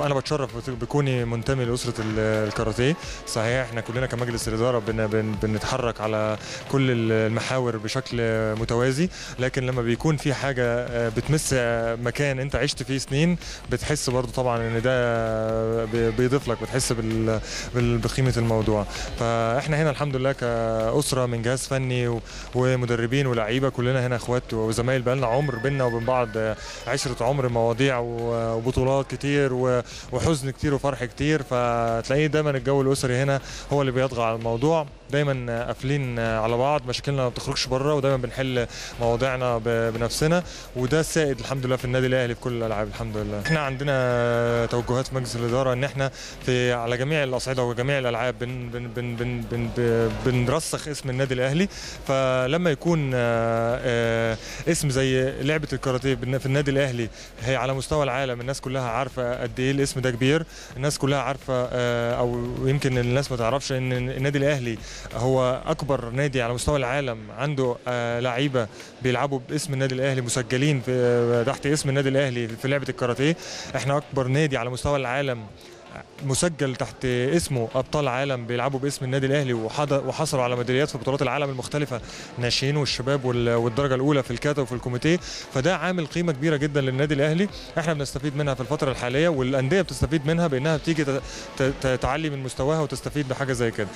انا بتشرف بكوني منتمي لاسره ال- الكاراتيه صحيح احنا كلنا كمجلس الاداره بن بن بنتحرك على كل المحاور بشكل متوازي لكن لما بيكون في حاجه آه، بتمس آه، مكان انت عشت فيه سنين بتحس برضو طبعا ان ده بي- بيضيف لك بتحس بال بال- بقيمه الموضوع فاحنا هنا الحمد لله كاسره من جهاز فني و- ومدربين ولاعيبه كلنا هنا اخوات وزمايل بقالنا عمر بينا وبين بعض آه، عشره عمر مواضيع و- وبطولات كتير و- وحزن كتير وفرح كتير فتلاقيه دايما الجو الاسري هنا هو اللي بيطغى على الموضوع دايما قافلين على بعض مشاكلنا ما بتخرجش بره ودايما بنحل مواضيعنا ب- بنفسنا وده السائد الحمد لله في النادي الاهلي في كل الالعاب الحمد لله احنا عندنا توجهات في مجلس الاداره ان احنا في على جميع الاصعده وجميع الالعاب بن بن بن بن بن بن بنرسخ اسم النادي الاهلي فلما يكون آه، آه، اسم زي لعبه الكاراتيه بالن- في النادي الاهلي هي على مستوى العالم الناس كلها عارفه قد ايه الاسم ده كبير الناس كلها عارفه آه، او يمكن الناس ما تعرفش ان النادي الاهلي هو اكبر نادي على مستوى العالم عنده آه، لعيبه بيلعبوا باسم النادي الاهلي مسجلين في تحت اسم النادي الاهلي في لعبه الكاراتيه احنا اكبر نادي على مستوى العالم مسجل تحت اسمه ابطال عالم بيلعبوا باسم النادي الاهلي وحض- وحصلوا على ميداليات في بطولات العالم المختلفه الناشئين والشباب وال- والدرجه الاولى في الكاتا وفي الكوميتيه فده عامل قيمه كبيره جدا للنادي الاهلي احنا بنستفيد منها في الفتره الحاليه والانديه بتستفيد منها بانها بتيجي ت- ت- ت- تعلي من مستواها وتستفيد بحاجه زي كده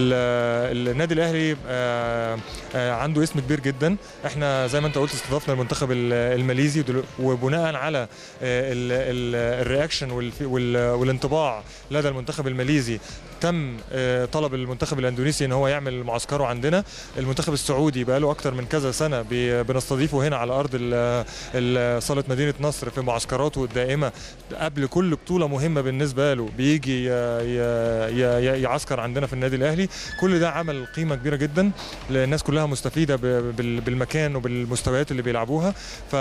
ال- النادي الاهلي آه، آه، عنده اسم كبير جدا احنا زي ما انت قلت استضفنا المنتخب ال- الماليزي ودلو- وبناء على آه، ال- ال- الرياكشن والف- وال- والانطباع لدى المنتخب الماليزي تم آه، طلب المنتخب الاندونيسي ان هو يعمل معسكره عندنا المنتخب السعودي بقى له اكتر من كذا سنه بي- بنستضيفه هنا على ارض ال- ال- صاله مدينه نصر في معسكراته الدائمه قبل كل بطوله مهمه بالنسبه له بيجي ي- ي- ي- يعسكر عندنا في النادي الاهلي كل ده عمل قيمه كبيره جدا الناس كلها مستفيده ب- بال- بالمكان وبالمستويات اللي بيلعبوها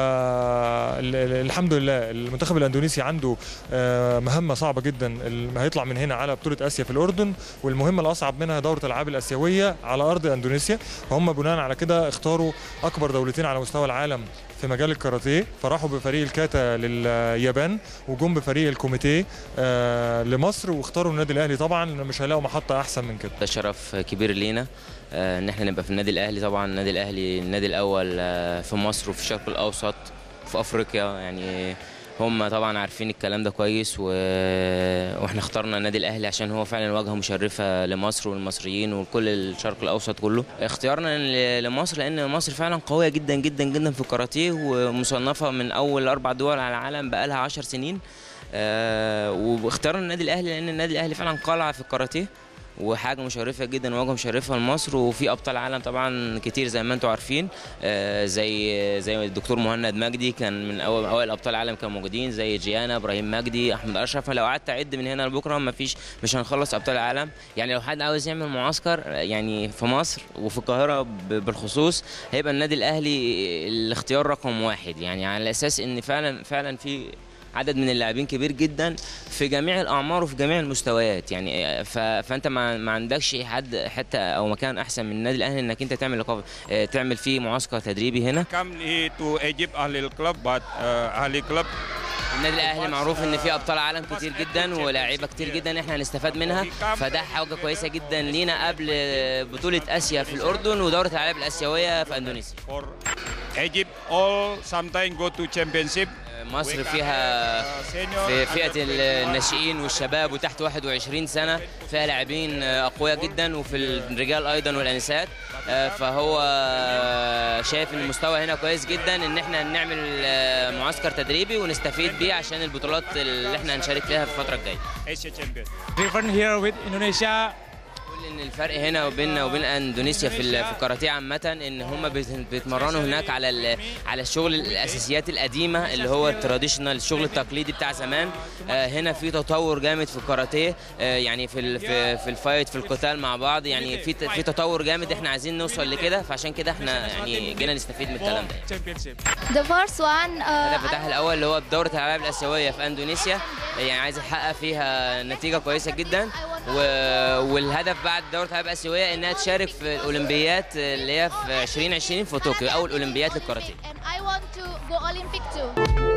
فالحمد لله المنتخب الاندونيسي عنده آه، مهمه صعبه جدا ال- هيطلع من هنا على بطوله اسيا في الاردن والمهمه الاصعب منها دوره الالعاب الاسيويه على ارض اندونيسيا فهم بناء على كده اختاروا اكبر دولتين على مستوى العالم في مجال الكاراتيه فراحوا بفريق الكاتا لليابان وجم بفريق الكوميتيه آه، لمصر واختاروا النادي الاهلي طبعا لأن مش هيلاقوا محطه احسن من كده ده شرف كبير لينا آه، ان احنا نبقى في النادي الاهلي طبعا النادي الاهلي النادي الاول آه، في مصر وفي الشرق الاوسط في افريقيا يعني هم طبعا عارفين الكلام ده كويس و... واحنا اخترنا النادي الاهلي عشان هو فعلا واجهه مشرفه لمصر والمصريين وكل الشرق الاوسط كله اختيارنا ل- لمصر لان مصر فعلا قويه جدا جدا جدا في الكاراتيه ومصنفه من اول اربع دول على العالم بقالها عشر سنين آه، واختارنا النادي الاهلي لان النادي الاهلي فعلا قلعه في الكاراتيه وحاجه مشرفه جدا وواجهه مشرفه لمصر وفي ابطال عالم طبعا كتير زي ما انتم عارفين آه، زي زي الدكتور مهند مجدي كان من اول اوائل ابطال العالم كانوا موجودين زي جيانا ابراهيم مجدي احمد اشرف فلو قعدت اعد من هنا لبكره ما فيش مش هنخلص ابطال العالم يعني لو حد عاوز يعمل معسكر آه، يعني في مصر وفي القاهره ب- بالخصوص هيبقى النادي الاهلي الاختيار رقم واحد يعني على اساس ان فعلا فعلا في عدد من اللاعبين كبير جدا في جميع الاعمار وفي جميع المستويات يعني ف... فانت ما... ما عندكش حد حتى او مكان احسن من النادي الاهلي انك انت تعمل لقب... آه، تعمل فيه معسكر تدريبي هنا come here to Egypt Ahlil Club, but uh, Ahli Club النادي الاهلي معروف ان فيه ابطال عالم كتير جدا ولاعيبه كتير جدا احنا هنستفاد منها فده حاجه كويسه جدا لينا قبل بطوله اسيا في الاردن ودوره الالعاب الاسيويه في اندونيسيا for Egypt all sometimes go to championship. مصر فيها في فئه الناشئين والشباب وتحت 21 سنه فيها لاعبين اقوياء جدا وفي الرجال ايضا والانسات آه، فهو شايف ان المستوى هنا كويس جدا ان احنا نعمل آه، معسكر تدريبي ونستفيد بيه عشان البطولات اللي احنا هنشارك فيها في الفتره الجايه Asia champion. different here with Indonesia. كل ان الفرق هنا وبيننا وبين اندونيسيا في ال- في الكاراتيه عامه ان هم بيت- بيتمرنوا هناك على ال- على الشغل الاساسيات القديمه اللي هو التراديشنال الشغل التقليدي بتاع زمان آه، هنا في تطور جامد في الكاراتيه آه، يعني في ال- في في الفايت في القتال مع بعض يعني في ت- في تطور جامد احنا عايزين نوصل لكده فعشان كده احنا يعني جينا نستفيد من الكلام ده championship. The first one, uh, الهدف بتاعها الاول اللي هو دوره الالعاب الاسيويه في اندونيسيا يعني عايز يحقق فيها نتيجه كويسه جدا و... والهدف بعد دوره الالعاب الاسيويه انها تشارك في الاولمبيات اللي هي في 2020 في طوكيو اول اولمبيات للكاراتيه and I want to go Olympic too.